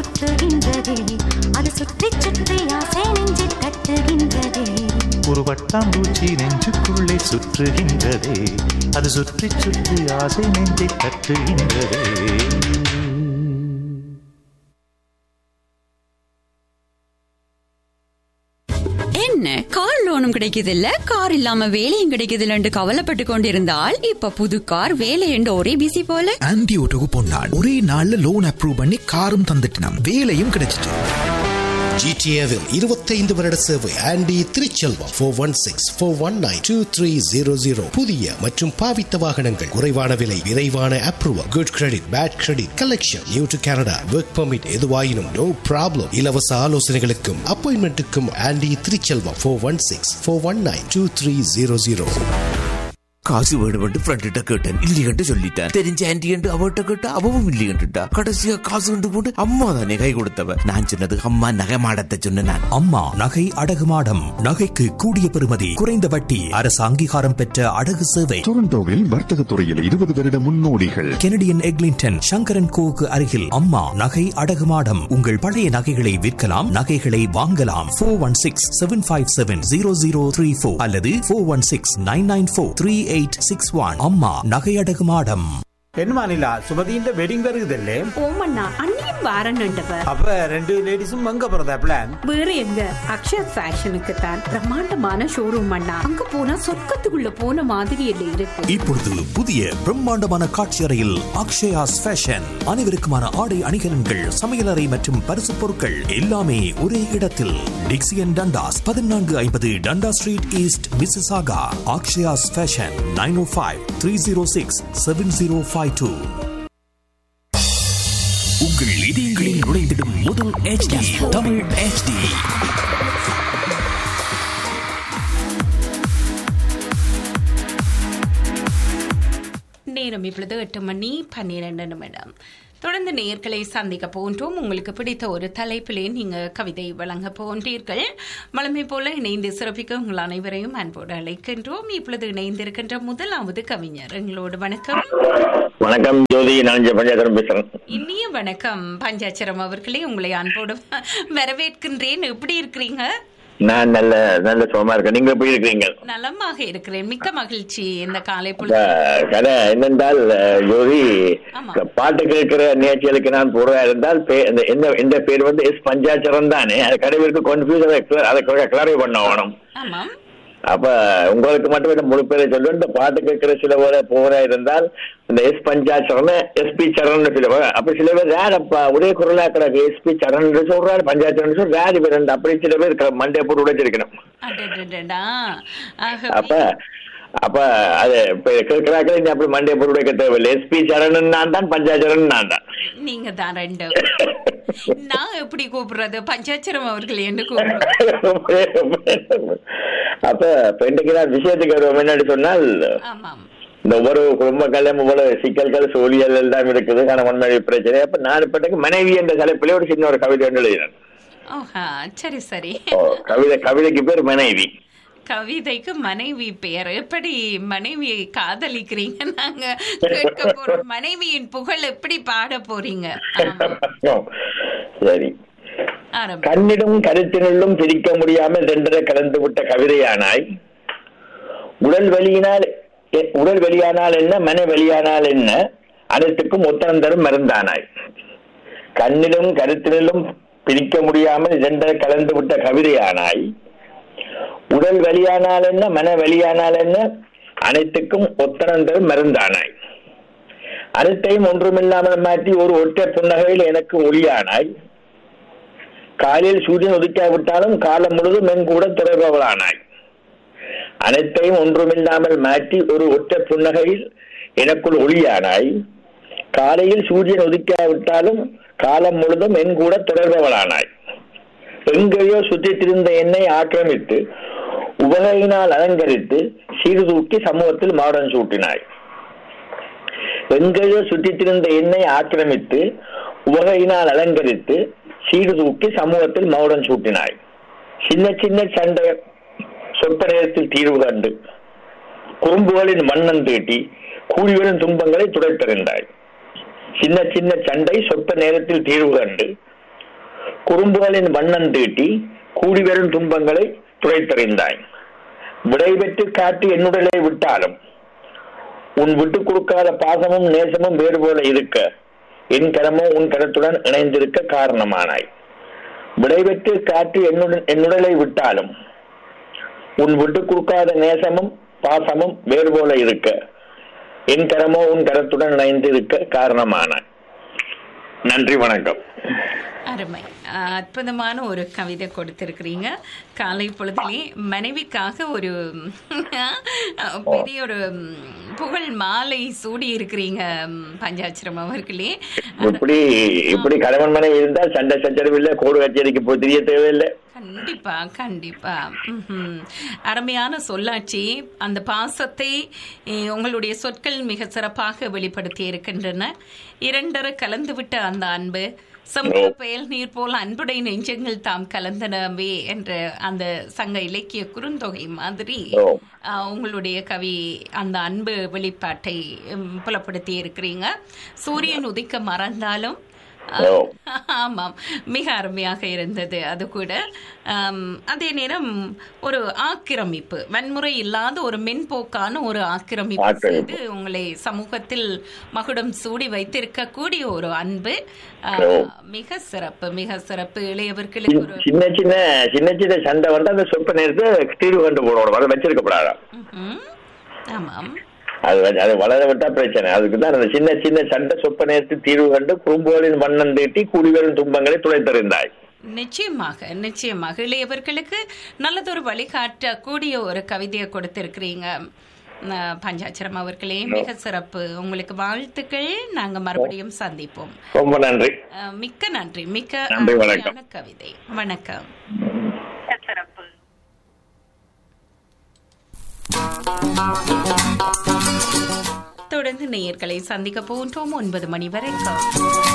சுற்றுகின்றதே அது சுற்றி சுற்றி ஆசை நெஞ்சில் தட்டுகின்றதே ஒரு வட்டாம்பூச்சி நெஞ்சுக்குள்ளே சுற்றுகின்றதே அது சுற்றி சுற்றி ஆசை நெஞ்சை தட்டுகின்றதே என்ன கார் லோனும் கிடைக்குதில்ல கார் இல்லாம வேலையும் கிடைக்குதில்லன்னு கவலைப்பட்டு கொண்டிருந்தால் இப்ப புது கார் வேலை என்று ஒரே பிசி போல ஆன்டி ஓட்டோக்கு பொன்னாள் ஒரே நாள்ல லோன் அப்ரூவ் பண்ணி காரும் தந்துட்டினாம் வேலையும் கிடைச்சிட்டு ஜிடிஏவில் இருபத்தைந்து வருட சேவை Andy Thiruchelvam four one six four one nine two three zero zero புதிய மற்றும் பாவித்த வாகனங்கள் குறைவான விலை விரைவான approval good credit bad credit collection new to Canada work permit எதுவாயினும் நோ ப்ராப்ளம் இலவச ஆலோசனைகளுக்கும் அப்பாயின்மெண்ட்டுக்கும் Andy Thiruchelvam four one six four one nine two three zero zero காசு வேணுமென்று ஃப்ரெண்ட்ட கேட்டேன் இல்லையென்று சொல்லிட்டேன் தெரிஞ்ச ஆன்டி என்று அவட்ட கேட்டா அவவும் இல்லையென்றுட்டா கடைசியா காசு கொண்டு போட்டு அம்மா தானே கை கொடுத்தவ நான் சொன்னது அம்மா நகை மாடத்தை சொன்ன நான் அம்மா நகை அடகு மாடம் நகைக்கு கூடிய பெறுமதி குறைந்த வட்டி அரசு அங்கீகாரம் பெற்ற அடகு சேவை டொரண்டோவில் வர்த்தக துறையில் இருபது வருட முன்னோடிகள் கெனடியன் எக்லிங்டன் சங்கரன் கோவுக்கு அருகில் அம்மா நகை அடகு மாடம் உங்கள் பழைய நகைகளை விற்கலாம் நகைகளை வாங்கலாம் four one six seven five seven zero zero three four அல்லது four one six nine nine four three eight six one அம்மா நகை அடகு மாடம் என்ன மாநிலா சுமதியின் வெட்டிங் வருகுதல்லே ஓமண்ணா அண்ணியும் வாரன்னுட்டவ அப்ப ரெண்டு லேடிஸும் அங்க போறதா பிளான் வேற எங்க அக்ஷயா ஃபேஷனுக்கு தான் பிரம்மாண்டமான ஷோரூம் அண்ணா அங்க போனா சொர்க்கத்துக்குள்ள போன மாதிரி இல்ல இருக்கு இப்பொழுது புதிய பிரம்மாண்டமான காட்சி அறையில் அக்ஷயாஸ் ஃபேஷன் அனைவருக்குமான ஆடை அணிகலன்கள் சமையலறை மற்றும் பரிசு பொருட்கள் எல்லாமே ஒரே இடத்தில் டிக்சியன் டண்டாஸ் பதினான்கு ஐம்பது Dundas street east Mississauga Akshaya's fashion nine O five three zero six seven zero five two உங்கள் இதயங்களில் நுழைந்திடும் முதல் HD தமிழ் HD நேரம் இப்பொழுது எட்டு மணி பன்னிரண்டு நிமிடம் தொடர்ந்து நேர்களை சந்திக்க போன்றோம் உங்களுக்கு பிடித்த ஒரு தலைப்பிலே நீங்க கவிதை வழங்க போன்றீர்கள் வளமை போல இணைந்து சிறப்பிக்க உங்கள் அனைவரையும் அன்போடு அழைக்கின்றோம் இப்பொழுது இணைந்திருக்கின்ற முதலாவது கவிஞர் எங்களோடு வணக்கம் வணக்கம் ஜோதி நான் பஞ்சாயத்து பேசுறேன் இனிய வணக்கம் பஞ்சாச்சரம் அவர்களே உங்களை அன்போடு வரவேற்கின்றேன் எப்படி இருக்கிறீங்க நான் நல்ல நல்ல சுகமா இருக்கேன் நீங்க எப்படி இருக்கிறீங்க நலமாக இருக்கிறேன் மிக்க மகிழ்ச்சி இந்த காலை இந்த பொழுது கதை என்னென்றால் அஹ், ஜோதி ஆமா. பாட்டு கேட்கிற நிகழ்ச்சிகளுக்கு நான் போறதா இருந்தால் பே- இந்த- இந்த இந்த பேர் வந்து எஸ் பஞ்சாச்சரம் தானே அது கடைவிற்கு கன்ஃபியூஸ் அதை clear- அதை கிளாரிஃபை பண்ண வேணும் ஆமாம் அப்ப உங்களுக்கு மட்டும் இந்த முழு பேரை சொல்லுவேன் இந்த பாட்டு கேட்கிற சில பேரை போறா இருந்தால் இந்த எஸ் பஞ்சாச்சரண எஸ்பி சரண் சில பேர் அப்ப சில பேர் யார் அப்பா ஒரே குரலா கிடக்கு எஸ்பி சரண் சொல்றாரு பஞ்சாச்சரண் சொல்ற யார் இவர் ரெண்டு அப்படி சில பேர் க- மண்டையை போட்டு உடைச்சிருக்கணும் அடடடடா. ஆகவே அப்ப அப்ப அது இப்ப கேட்கிறாக்கள் நீ அப்படி மண்டையை போட்டு உடைக்க தேவையில்லை எஸ்பி சரண் நான் தான் பஞ்சாச்சரன் நான் தான் நீங்க தான் ரெண்டு நான் எப்படி கூப்பிடுறது பஞ்சாச்சரம் அவர்கள் என்று கூப்பிடுறது அப்ப இப்ப இன்றைக்கு நான் விஷயத்துக்கு வருவோம் என்னன்னு சொன்னால் ஆமாம் இந்த ஒவ்வொரு குடும்பங்களையும் இவ்வளவு சிக்கல்கள் சூழியல் எல்லாம் இருக்குது கணவன் மனைவி பிரச்சனை அப்ப நான் இப்ப மனைவி என்ற தலைப்பிலே ஒரு சின்ன ஒரு கவிதை ஒன்று எழுதினேன் ஓஹா சரி சரி ஓ, கவிதை கவிதைக்கு பேர் மனைவி கவிதைக்கு மனைவி பெயர் எப்படி மனைவியை காதலிக்கிறீங்க நாங்க கேட்க போறோம் மனைவியின் புகழ் எப்படி பாட போறீங்க ஆமாம். சரி ஆரம்பி கண்ணிடும் கருத்தினுள்ளும் பிரிக்க முடியாமல் ரெண்டரை கலந்து விட்ட கவிதையானாய் உடல் வெளியினால் எ- உடல் வெளியானால் என்ன மன வெளியானால் என்ன அனைத்துக்கும் ஒத்தனம் தரும் மருந்தானாய் கண்ணிலும் கருத்தினிலும் பிரிக்க முடியாமல் இரண்டரை கலந்து விட்ட கவிதையானாய் உடல் வெளியானால் என்ன மன வெளியானால் என்ன அனைத்துக்கும் ஒத்தனம் தரும் மருந்தானாய் அனைத்தையும் ஒன்றுமில்லாமல் மாற்றி ஒரு ஒற்றை புன்னகையில் எனக்கு ஒளியானாய் காலையில் சூரியன் உதிக்காவிட்டாலும் காலம் முழுதும் என் கூட தொடர்பவளானாய் அனைத்தையும் ஒன்றுமில்லாமல் மாற்றி ஒரு ஒற்றை புன்னகையில் எனக்குள் ஒளியானாய் காலையில் சூரியன் உதிக்காவிட்டாலும் காலம் முழுதும் என் கூட தொடர்பவளானாய் எங்கேயோ சுற்றித் திரிந்த என்னை ஆக்கிரமித்து உபகையினால் அலங்கரித்து சீர்தூக்கி சமூகத்தில் மாடன் சூட்டினாய் எங்கேயோ சுற்றித் திரிந்த என்னை ஆக்கிரமித்து உவகையினால் அலங்கரித்து சீர்தூக்கி சமூகத்தில் மௌடம் சூட்டினாய் சின்ன சின்ன சண்டை சொத்த நேரத்தில் தீர்வு கண்டு குறும்புகளின் மன்னன் தீட்டி கூலிவரும் துன்பங்களை துடைத்தறிந்தாய் சின்ன சின்ன சண்டை சொத்த நேரத்தில் தீர்வு கண்டு குறும்புகளின் வண்ணம் தீட்டி கூடி வரும் துன்பங்களை துடைத்தறிந்தாய் விடைபெற்று காட்டி என்னுடலே விட்டாலும் உன் விட்டு கொடுக்காத பாசமும் நேசமும் வேறு போல இருக்க என் கரமோ உன் கரத்துடன் இணைந்திருக்க காரணமானாய் விடைபெற்று காட்டி என்னுடன் என்னுடலை விட்டாலும் உன் விட்டு கொடுக்காத நேசமும் பாசமும் வேறு போல இருக்க என் கரமோ உன் கரத்துடன் இணைந்திருக்க காரணமானாய் நன்றி வணக்கம் அருமை அஹ், அற்புதமான ஒரு கவிதை கொடுத்திருக்கிறீங்க காலை பொழுதிலே மனைவிக்காக ஒரு அஹ், பெரிய ஒரு ம், புகழ் மாலை சூடி இருக்கிறீங்க ம், பஞ்சாட்சரம் அவர்களே இப்படி இப்படி கணவன் மனைவி இருந்தால் சண்டை சச்சரவு இல்லை கோடு கச்சேரிக்கு போய் தெரிய தேவையில்லை கண்டிப்பா கண்டிப்பா ம்ஹும். அருமையான சொல்லாட்சி அந்த பாசத்தை eh, உங்களுடைய சொற்கள் மிக சிறப்பாக வெளிப்படுத்தி இருக்கின்றன இரண்டரை கலந்துவிட்ட அந்த அன்பு சமூக பெயல் நீர் போல் அன்புடை நெஞ்சங்கள் தாம் கலந்தனவே என்ற அந்த சங்க இலக்கிய குறுந்தொகை மாதிரி ஆஹ், உங்களுடைய கவி அந்த அன்பு வெளிப்பாட்டை ம், புலப்படுத்தி இருக்கிறீங்க சூரியன் உதிக்க மறந்தாலும் ஆஹ், ஆமாம் மிக அருமையாக இருந்தது அது கூட ஆம், அதே நேரம் ஒரு ஆக்கிரமிப்பு வன்முறை இல்லாத ஒரு மென்போக்கான ஒரு ஆக்கிரமிப்பு ஆக்கிரமிப்பு. செய்து உங்களை சமூகத்தில் மகுடம் சூடி வைத்திருக்கக்கூடிய ஒரு அன்பு ஆஹ், ஓ. மிக சிறப்பு மிக சிறப்பு இளையவர்களுக்கு ஒரு சின்ன சின்ன சின்ன சின்ன சண்டை வந்து அந்த சொற்ப நேரத்தை தீர்வு கண்டு போடணும் அதை வச்சிருக்கப்படாதா ம்ஹும். ஆமாம் அது வ- அது வளர விட்டா பிரச்சனை அதுக்கு தான் அந்த சின்ன சின்ன சண்டை சொப்ப நேரத்தில் தீர்வு கண்டு குறும்போலின் வண்ணம் தீட்டி கூடி வரும் துன்பங்களை துளைத்தறிந்தாய் நிச்சயமாக நிச்சயமாக இளையவர்களுக்கு நல்லதொரு வழிகாட்டக்கூடிய ஒரு கவிதையை கொடுத்திருக்கிறீங்க அஹ், பஞ்சாட்சரம் அவர்களே மிக சிறப்பு உங்களுக்கு வாழ்த்துக்கள் நாங்க மறுபடியும் சந்திப்போம் ரொம்ப நன்றி அஹ், மிக்க நன்றி மிக்க நன்றி, வணக்கம். அருமையான கவிதை வணக்கம் சிறப்பு தொடர்ந்து நேயர்களை சந்திக்க போன்றோம் ஒன்பது மணி வரைக்கும்